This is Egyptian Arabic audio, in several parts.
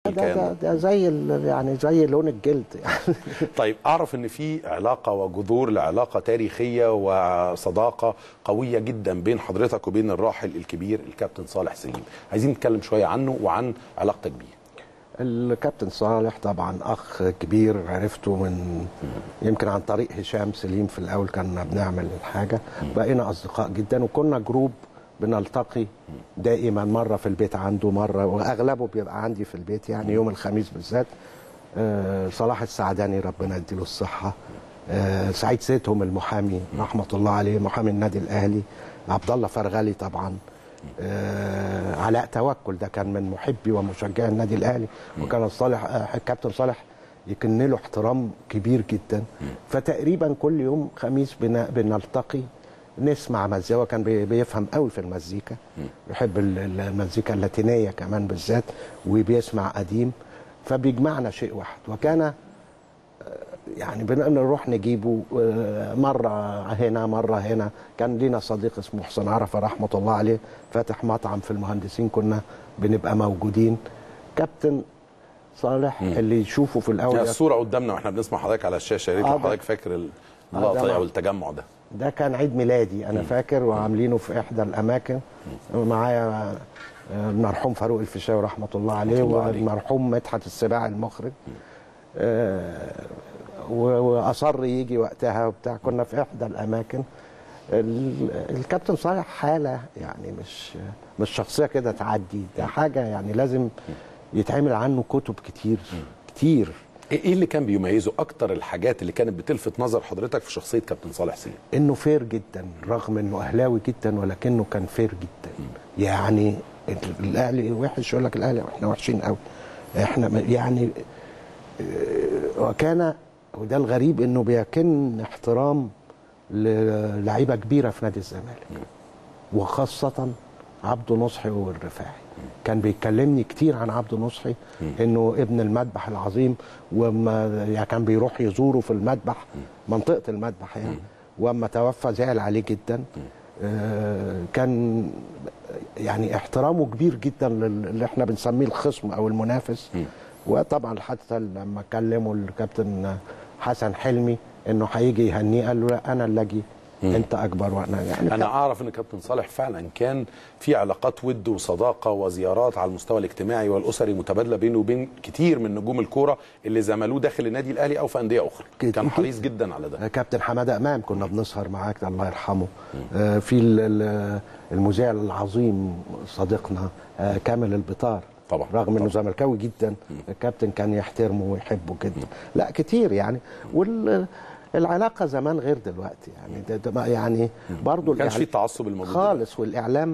ده, ده, الكيان ده زي ال- يعني زي لون الجلد يعني طيب اعرف ان في علاقه وجذور لعلاقه تاريخيه وصداقه قويه جدا بين حضرتك وبين الراحل الكبير الكابتن صالح سليم عايزين نتكلم شويه عنه وعن علاقتك بيه الكابتن صالح طبعا اخ كبير عرفته من يمكن عن طريق هشام سليم في الاول كنا بنعمل الحاجه بقينا اصدقاء جدا وكنا جروب بنلتقي دائما مره في البيت عنده مره واغلبه بيبقى عندي في البيت يعني يوم الخميس بالذات آه، صلاح السعداني ربنا يديله الصحه آه، سعيد سيدهم المحامي رحمه الله عليه محامي النادي الاهلي عبد الله فرغلي طبعا آه، علاء توكل ده كان من محبي ومشجعي النادي الاهلي وكان صالح آه، الكابتن صالح يكن له احترام كبير جدا فتقريبا كل يوم خميس بن- بنلتقي نسمع مزيكا هو كان بي- بيفهم قوي في المزيكا يحب ال- المزيكا اللاتينيه كمان بالذات وبيسمع قديم فبيجمعنا شيء واحد وكان يعني بنروح نجيبه آه، مرة هنا مرة هنا كان لينا صديق اسمه حسين عرفة رحمة الله عليه فاتح مطعم في المهندسين كنا بنبقى موجودين كابتن صالح اللي يشوفه في الأول يعني الصوره قدامنا واحنا بنسمع حضرتك على الشاشه يا ريت آه، لو ده- حضرتك فاكر ده اللقطه مع- او التجمع ده ده كان عيد ميلادي انا فاكر وعاملينه في احدى الاماكن معايا آه، المرحوم فاروق الفيشاوي رحمه الله عليه الله عليه. والمرحوم مدحت السباع المخرج آه، و- واصر يجي وقتها وبتاع كنا في احدى الاماكن ال- الكابتن صالح حاله يعني مش مش شخصيه كده تعدي ده حاجه يعني لازم يتعمل عنه كتب كتير كتير ايه إيه اللي كان بيميزه اكتر الحاجات اللي كانت بتلفت نظر حضرتك في شخصيه كابتن صالح سليم انه فير جدا رغم انه اهلاوي جدا ولكنه كان فير جدا يعني ال- الاهلي وحش يقول لك الاهلي احنا وحشين قوي احنا م- يعني آه، وكان وده الغريب انه بيكن احترام للعيبه كبيره في نادي الزمالك وخاصه عبده نصحي والرفاعي كان بيكلمني كتير عن عبده نصحي انه ابن المذبح العظيم وما يعني كان بيروح يزوره في المذبح منطقه المذبح يعني واما توفى زعل عليه جدا آه، كان يعني احترامه كبير جدا لل- اللي احنا بنسميه الخصم او المنافس وطبعا حتى لما كلموا الكابتن حسن حلمي انه هيجي يهنيه قال له لا انا اللي اجي انت اكبر وانا يعني انا اعرف ان كابتن صالح فعلا كان في علاقات ود وصداقه وزيارات على المستوى الاجتماعي والاسري متبادله بينه وبين كتير من نجوم الكوره اللي زملوه داخل النادي الاهلي او في انديه اخرى كده. كان حريص جدا على ده كابتن حماده امام كنا بنسهر معاك الله يرحمه آه، في ال- ال- المذيع العظيم صديقنا آه، كامل البطار طبعا. رغم انه طبعا. زملكاوي جدا الكابتن كان يحترمه ويحبه جدا لا كتير يعني والعلاقه زمان غير دلوقتي يعني ده ده ما- يعني برضه ما كانش في التعصب الموجود خالص والاعلام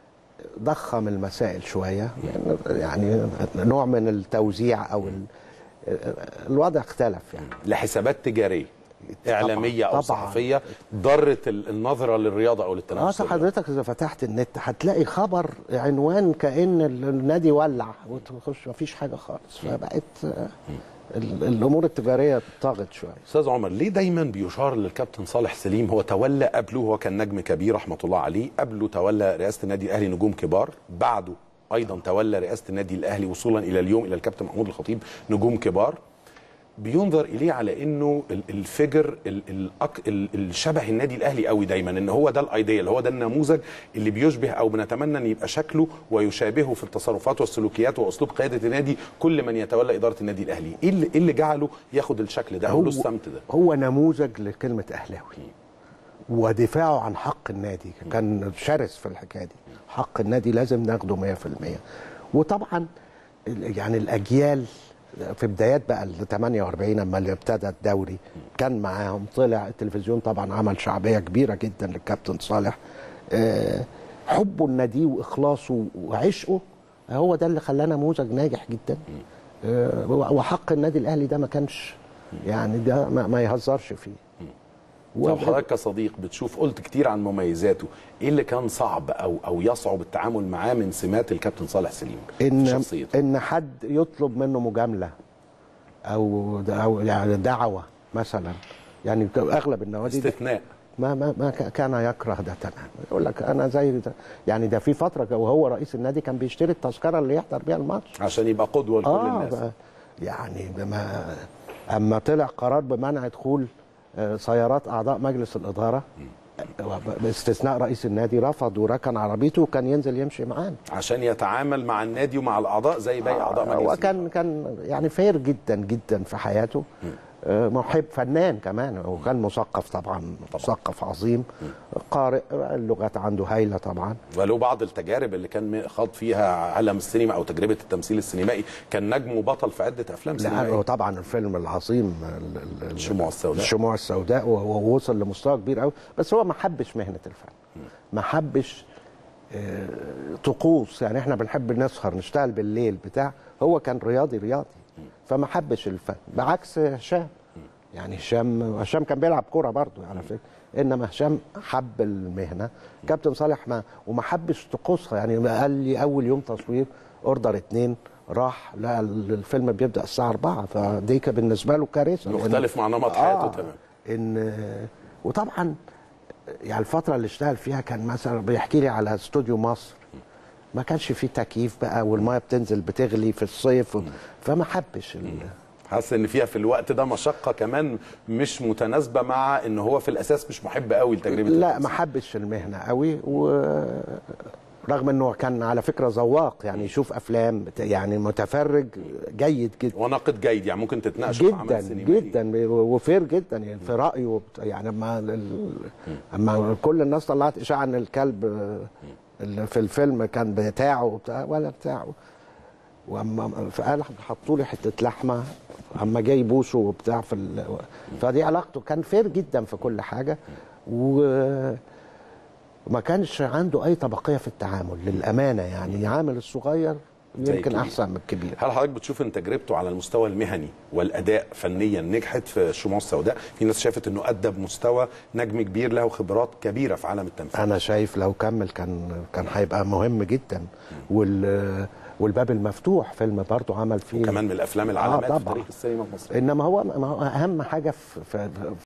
ضخم المسائل شويه يعني, يعني نوع من التوزيع او ال- الوضع اختلف يعني لحسابات تجاريه اعلاميه او طبعاً. صحفيه ضرت ال- النظره للرياضه او اه للتنافس أصل حضرتك اذا فتحت النت هتلاقي خبر عنوان كان ال- النادي ولع وتخش مفيش حاجه خالص فبقت آه، ال- الامور التجاريه طاغت شويه استاذ عمر ليه دايما بيشار للكابتن صالح سليم هو تولى قبله هو كان نجم كبير رحمه الله عليه قبله تولى رئاسه النادي الاهلي نجوم كبار بعده ايضا تولى رئاسه النادي الاهلي وصولا الى اليوم الى الكابتن محمود الخطيب نجوم كبار بينظر اليه على انه ال- الفجر ال- الأك- ال- الشبه النادي الاهلي قوي دايما ان هو ده الايديال هو ده النموذج اللي بيشبه او بنتمنى ان يبقى شكله ويشابهه في التصرفات والسلوكيات واسلوب قياده النادي كل من يتولى اداره النادي الاهلي ايه اللي, إيه اللي جعله ياخد الشكل ده او له السمت ده هو نموذج لكلمه اهلاوي ودفاعه عن حق النادي كان شرس في الحكايه دي حق النادي لازم ناخده 100% وطبعا ال- يعني الاجيال في بدايات بقى ال 48 لما اللي ابتدى الدوري كان معاهم طلع التلفزيون طبعا عمل شعبيه كبيره جدا للكابتن صالح آه، حبه النادي واخلاصه وعشقه هو ده اللي خلاه نموذج ناجح جدا آه، وحق النادي الاهلي ده ما كانش يعني ده ما, ما يهزرش فيه طب حضرتك كصديق بتشوف قلت كتير عن مميزاته ايه اللي كان صعب او او يصعب التعامل معاه من سمات الكابتن صالح سليم في ان شخصيته ان حد يطلب منه مجامله او او يعني دعوه مثلا يعني اغلب النوادي استثناء ما ما ما ك- كان يكره ده تماما يقول لك انا زي ده يعني ده في فتره وهو رئيس النادي كان بيشتري التذكره اللي يحضر بيها الماتش عشان يبقى قدوه لكل اه الناس بقى يعني بما اما طلع قرار بمنع دخول آه، سيارات اعضاء مجلس الاداره باستثناء رئيس النادي رفض وركن عربيته وكان ينزل يمشي معانا عشان يتعامل مع النادي ومع الاعضاء زي باقي اعضاء مجلس هو الإدارة. كان كان يعني فير جدا جدا في حياته آه، محب فنان كمان وكان مثقف طبعا مثقف عظيم قارئ اللغات عنده هايله طبعا وله بعض التجارب اللي كان خاض فيها عالم السينما او تجربه التمثيل السينمائي كان نجم وبطل في عده افلام لا سينمائيه وطبعا الفيلم العظيم ال- ال- ال- الشموع السوداء. الشموع السوداء وهو وصل لمستوى كبير قوي بس هو ما حبش مهنه الفن ما حبش آه، طقوس يعني احنا بنحب نسهر نشتغل بالليل بتاع هو كان رياضي رياضي فما حبش الفن بعكس هشام يعني هشام هشام كان بيلعب كوره برضه على فكره انما هشام حب المهنه كابتن صالح ما وما حبش طقوسها يعني ما قال لي اول يوم تصوير اوردر اتنين راح لا الفيلم بيبدا الساعه 4 فدي كان بالنسبه له كارثه مختلف مع نمط حياته تمام. ان وطبعا يعني الفتره اللي اشتغل فيها كان مثلا بيحكي لي على استوديو مصر ما كانش فيه تكييف بقى والميه بتنزل بتغلي في الصيف فما حبش ال... حاسس ان فيها في الوقت ده مشقه كمان مش متناسبه مع ان هو في الاساس مش محب قوي لتجربه لا التمثيل. ما حبش المهنه قوي و رغم انه كان على فكره ذواق يعني يشوف افلام بت- يعني متفرج جيد جدا وناقد جيد يعني ممكن تتناقشوا في عمل جدا سينمائي جدا وفير جدا يعني في رايه وبت- يعني اما ال- اما كل الناس طلعت اشاعه ان الكلب اللي في الفيلم كان بتاعه وبتاع ولا بتاعه واما فقال حطوا لي حته لحمه اما جاي يبوسه وبتاع في ال... فدي علاقته كان فير جدا في كل حاجه و ما كانش عنده اي طبقيه في التعامل للامانه يعني يعامل الصغير زي يمكن الكبير. احسن من الكبير هل حضرتك بتشوف ان تجربته على المستوى المهني والاداء فنيا نجحت في الشموع السوداء في ناس شافت انه ادى بمستوى نجم كبير له خبرات كبيره في عالم التمثيل انا شايف لو كمل كان كان هيبقى مهم جدا وال والباب المفتوح فيلم برضه عمل فيه كمان من الافلام العلامات في طبعاً. تاريخ السينما المصريه انما هو ما هو اهم حاجه في, في